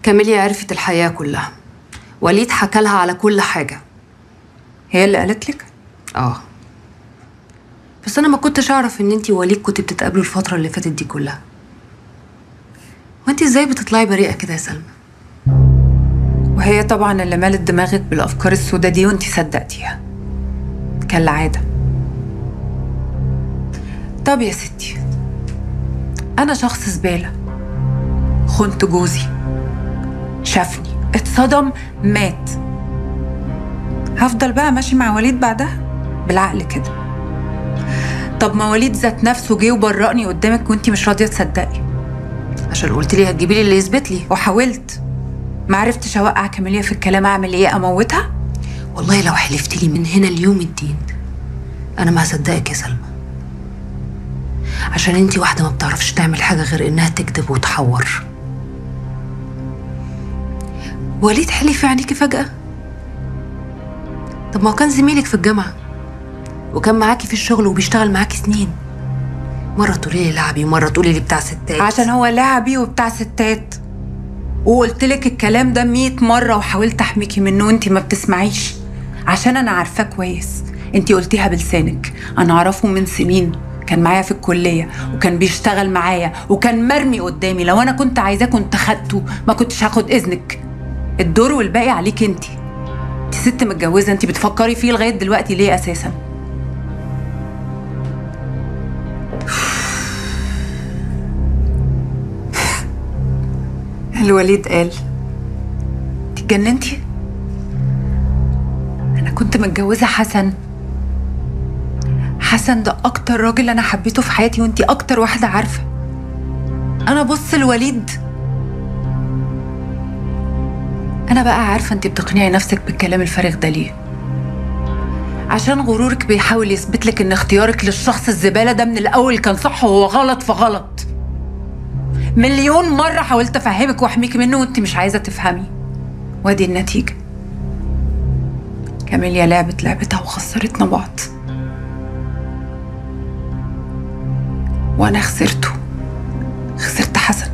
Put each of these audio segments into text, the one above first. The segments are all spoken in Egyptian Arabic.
كاميليا عرفت الحياة كلها وليد حكى لها على كل حاجة هي اللي قالت لك اه بس انا ما كنتش اعرف ان انتي ووليد كنتوا بتتقابلوا الفترة اللي فاتت دي كلها وانتي ازاي بتطلعي بريئة كده يا سلمى وهي طبعا اللي مالت دماغك بالافكار السوداء دي وانت صدقتيها كالعاده طب يا ستي انا شخص زباله خنت جوزي شافني اتصدم مات هفضل بقى ماشي مع وليد بعدها بالعقل كده طب ما وليد ذات نفسه جه وبرأني قدامك وانت مش راضيه تصدقي عشان قلت لي هتجيبي لي اللي يثبت لي وحاولت ما عرفتش اوقع كاميليا في الكلام اعمل ايه اموتها والله لو حلفت لي من هنا ليوم الدين انا ما هصدقك يا سلمى عشان انتي واحدة ما بتعرفش تعمل حاجة غير انها تكذب وتحور وليد حلف في عينيكي فجأة طب ما هو كان زميلك في الجامعة وكان معاكي في الشغل وبيشتغل معاكي سنين مرة تقولي لي لعبي ومرة تقولي لي بتاع ستات عشان هو لعبي وبتاع ستات وقلت لك الكلام ده مية مرة وحاولت احميكي منه وانتي ما بتسمعيش عشان انا عارفاه كويس انتي قلتيها بلسانك انا اعرفه من سنين كان معايا في الكلية وكان بيشتغل معايا وكان مرمي قدامي لو انا كنت عايزاه كنت خدته ما كنتش هاخد اذنك الدور والباقي عليك انتي انتي ست متجوزة انتي بتفكري فيه لغاية دلوقتي ليه اساسا الوليد قال انت اتجننتي انا كنت متجوزه حسن حسن ده اكتر راجل انا حبيته في حياتي وانتي اكتر واحده عارفه انا بص الوليد انا بقى عارفه انت بتقنعي نفسك بالكلام الفارغ ده ليه عشان غرورك بيحاول يثبت لك ان اختيارك للشخص الزباله ده من الاول كان صح وهو غلط فغلط مليون مرة حاولت أفهمك وأحميكي منه وأنت مش عايزة تفهمي وادي النتيجة كاميليا لعبت لعبتها وخسرتنا بعض وأنا خسرته خسرت حسن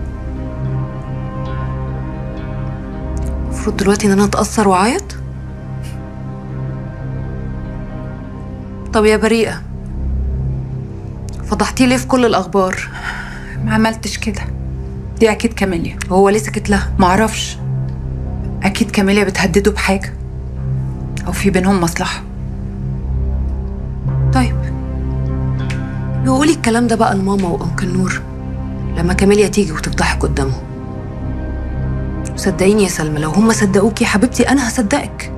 المفروض دلوقتي ان انا اتأثر واعيط طب يا بريئة فضحتيه ليه في كل الأخبار ما عملتش كده دي أكيد كاميليا وهو ليه سكت لها معرفش أكيد كاميليا بتهدده بحاجة أو في بينهم مصلحة طيب يقولي الكلام ده بقى لماما وأنكل نور لما كاميليا تيجي وتفضحك قدامهم صدقيني يا سلمى لو هم صدقوكي يا حبيبتي أنا هصدقك